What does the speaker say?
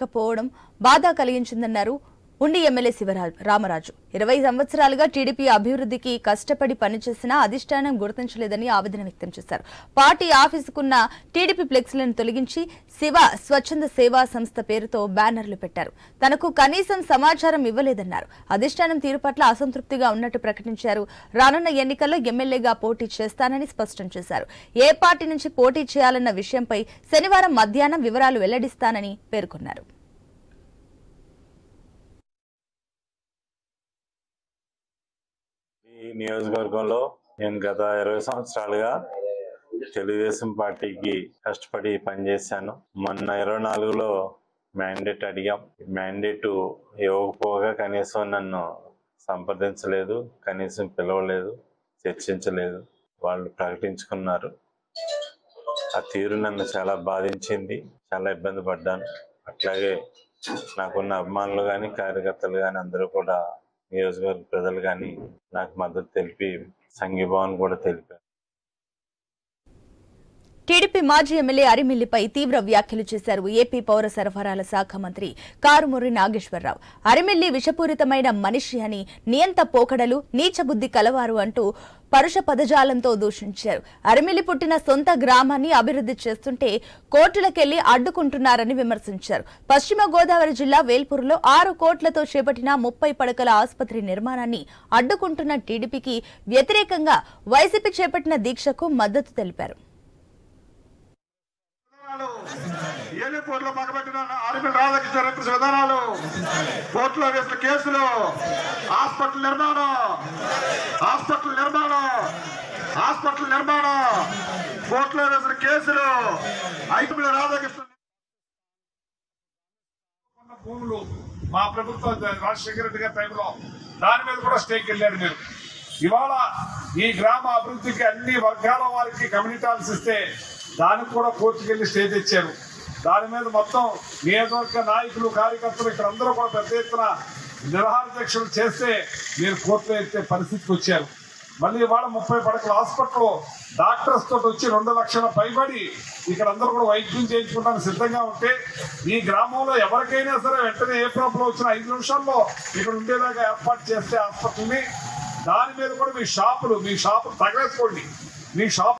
పట్టించుకోకపోవడం బాధ కలిగించిందన్నారు ఉండి ఎమ్మెల్యే శివరా రామరాజు ఇరవై సంవత్సరాలుగా టీడీపీ అభివృద్ధికి కష్టపడి పనిచేసినా అధిష్టానం గుర్తించలేదని ఆవేదన వ్యక్తం చేశారు పార్టీ ఆఫీసుకున్న టీడీపీ ఫ్లెక్స్లను తొలగించి శివ స్వచ్ఛంద సేవా సంస్థ పేరుతో బ్యానర్లు పెట్టారు తనకు కనీసం సమాచారం ఇవ్వలేదన్నారు అధిష్టానం తీరు పట్ల అసంతృప్తిగా ఉన్నట్టు ప్రకటించారు రానున్న ఎన్నికల్లో ఎమ్మెల్యేగా పోటీ చేస్తానని స్పష్టం చేశారు ఏ పార్టీ నుంచి పోటీ చేయాలన్న విషయంపై శనివారం మధ్యాహ్నం వివరాలు వెల్లడిస్తానని పేర్కొన్నారు ఈ నియోజకవర్గంలో నేను గత ఇరవై సంవత్సరాలుగా తెలుగుదేశం పార్టీకి కష్టపడి పనిచేశాను మొన్న ఇరవై నాలుగులో మ్యాండేట్ అడిగాం మ్యాండేట్ ఇవ్వకపోగా కనీసం నన్ను సంప్రదించలేదు కనీసం పిలవలేదు చర్చించలేదు వాళ్ళు ప్రకటించుకున్నారు ఆ తీరు నన్ను చాలా బాధించింది చాలా ఇబ్బంది పడ్డాను అట్లాగే నాకున్న అభిమానులు కానీ కార్యకర్తలు కానీ అందరూ కూడా నియోజకవర్గ ప్రజలు కానీ నాకు మద్దతు తెలిపి సంఘీభావం కూడా తెలిపారు టీడీపీ మాజీ ఎమ్మెల్యే అరిమిల్లిపై తీవ్ర వ్యాఖ్యలు చేశారు ఏపీ పౌర సరఫరాల శాఖ మంత్రి కారుమూరి నాగేశ్వరరావు అరిమిల్లి విషపూరితమైన మనిషి అని నియంత పోకడలు నీచబుద్ధి కలవారు అంటూ పరుష పదజాలంతో దూషించారు అరిమిల్లి పుట్టిన సొంత గ్రామాన్ని అభివృద్ధి చేస్తుంటే కోర్టులకెళ్లి అడ్డుకుంటున్నారని విమర్శించారు పశ్చిమ గోదావరి జిల్లా వేల్పూరులో ఆరు కోట్లతో చేపట్టిన ముప్పై పడకల ఆసుపత్రి నిర్మాణాన్ని అడ్డుకుంటున్న టీడీపీకి వ్యతిరేకంగా వైసీపీ చేపట్టిన దీక్షకు మద్దతు తెలిపారు ఏలిపోర్లో పగబెట్టిన ఆర్మీ రాధాకృష్ణ రెడ్డి విధానాలు కోర్టులో వేసిన కేసులు హాస్పిటల్ నిర్మాణం హాస్పిటల్ నిర్మాణం హాస్పిటల్ నిర్మాణం కోర్టులో వేసిన కేసులు ఐపీ రాధాకృష్ణ ఉన్న భూములు మా ప్రభుత్వం రాజశేఖర రెడ్డి గారి టైంలో దాని మీద కూడా స్టేక్ వెళ్ళారు మీరు ఇవాళ ఈ గ్రామ అభివృద్ధికి అన్ని వర్గాల వారికి కమ్యూనిటాల్స్ ఇస్తే దానికి కూడా కోర్టుకు వెళ్ళి స్టే తెచ్చారు దాని మీద మొత్తం నియోజకవర్గ నాయకులు కార్యకర్తలు ఇక్కడ అందరూ కూడా పెద్ద ఎత్తున నిరహార దీక్షలు చేస్తే మీరు కోర్టులో ఎత్తే పరిస్థితికి వచ్చారు మళ్ళీ ఇవాళ ముప్పై పడకల హాస్పిటల్ డాక్టర్స్ తోటి వచ్చి రెండు లక్షల పైబడి ఇక్కడ అందరూ కూడా వైద్యం చేయించుకోవడానికి సిద్ధంగా ఉంటే ఈ గ్రామంలో ఎవరికైనా సరే వెంటనే ఏ ప్రాబ్లం వచ్చినా ఐదు నిమిషాల్లో ఇక్కడ ఉండేలాగా ఏర్పాటు చేస్తే హాస్పిటల్ని దాని మీద కూడా మీ షాపులు మీ షాపులు తగలేసుకోండి మీ షాప్